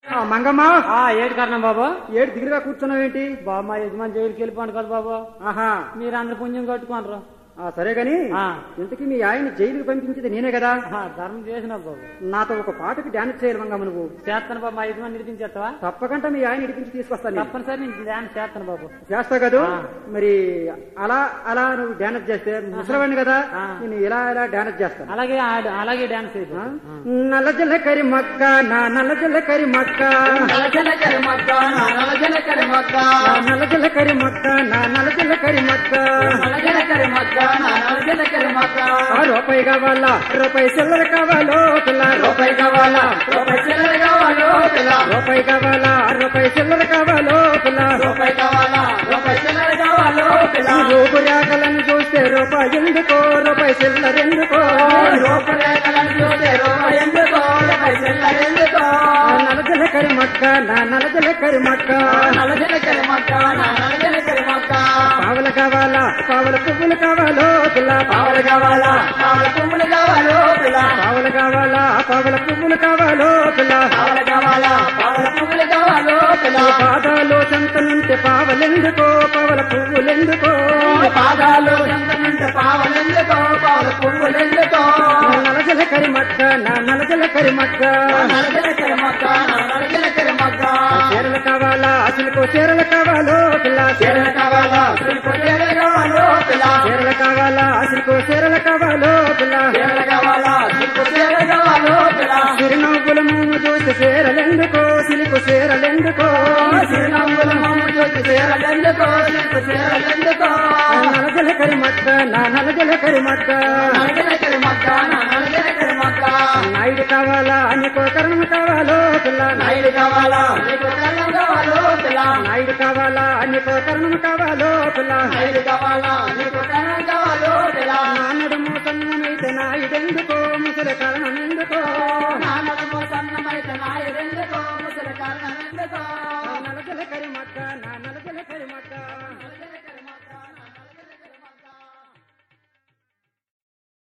ఆ, మంగమ్మ ఆ ఏడు కారణం బాబు ఏడు దిగులుగా కూర్చున్నావేంటి బాబు మా యజమాని జైలుకి వెళ్ళిపోండి కదా బాబు ఆహా మీరు అందరు పుణ్యం కట్టుకోనరు ఆ, సరే గాని ఆ. ఇంతకీ మీ ఆయన జైలుకి పంపించేది నేనే కదా ఆ, ధర్మం చేసిన బాబు నాతో ఒక పాటకి డాన్స్ చేయాలి మంగమ్మ నువ్వు చేస్తాను బాబు మా యజమాని నిడిపించేస్తావా తప్పకుండా మీ ఆయన ఇడిపించి తీసుకొస్తాను నేను. తప్పనిసరి నేను ధ్యానం చేస్తాను బాబు చేస్తావు కదా ఆ. మరి అలా అలా నువ్వు డాన్స్ చేస్తే ముసలవాడిని కదా ఆ. నేను ఇలా ఇలా డాన్స్ చేస్తాను అలాగే ఆడు- అలాగే డాన్స్ చేయదు ఆ? నల్ల జల్లకరి మక్క నా నల్ల జల్లకరి మక్క నా నల్ల జల్లకరి మక్క నా నల్ల జల్లకరి మక్క ఆ రూపాయి కావాలా రూపాయి చిల్లర కావాలో పిల్ల రూపాయి కావాలా రూపాయి చిల్లర కావాలో పిల్ల రూపాయి కావాలా రూపాయి చిల్లర కావాలో పిల్ల రూపాయి కావాలా రూపాయి చిల్లర కావాలో పిల్ల రూపు రేఖలను చూస్తే రూపాయి ఎందుకో రూపాయి చిల్లర ఎందుకో రూపు రేఖలను చూస్తే రూపాయి ఎందుకో రూపాయి చిల్లర ఎందుకో నలజల కరి మక్క నా నలజల కరి మక్క నలజల కరి మక్క నా నలజల కరి మక్క పావల కావాలా పావల పువ్వులు కావాలో పిల్ల పావల కావాలా పావల పువ్వులు కావాలో పిల్ల పావల కావాలా పావల పువ్వులు కావాలో పిల్ల పావల కావాలా పావల పువ్వులు కావాలో పిల్ల పాదాలు సంతనుంటే పావలెందుకో పావల పువ్వులెందుకో పాదాలు సంతనుంటే పావలెందుకో పావల పువ్వులెందుకో నలజల కరి మక్క నా నలజల కరి మక్క నలజల కరి మక్క నా నలజల కరి మక్క చీరలు కావాలా అసలుకు చీరలు కావాలో పిల్ల చీరలు కావాలా అసలుకు చీరలు కావాలో పిల్ల చీరలు కావాలా అసలుకు చీరలు కావాలో పిల్ల చీరలు కావాలా అసలుకు చీరలు కావాలో పిల్ల చిరునవ్వుల మూము చూసి చీరలెందుకో సిలుకు చీరలెందుకో చిరునవ్వుల మూము చూసి చీరలెందుకో సిలుకు చీరలెందుకో నలజల కరి మక్క నా నలజల కరి మక్క నలజల కరి మక్క నా నలజల కరి మక్క నాయుడు కావాలా నీకో కరణం కావాలో పిల్ల నాయుడు కావాలా నీకో కరణం కావాలో పిల్ల నాయుడు కావాలా నీకో కరణం కావాలో పిల్ల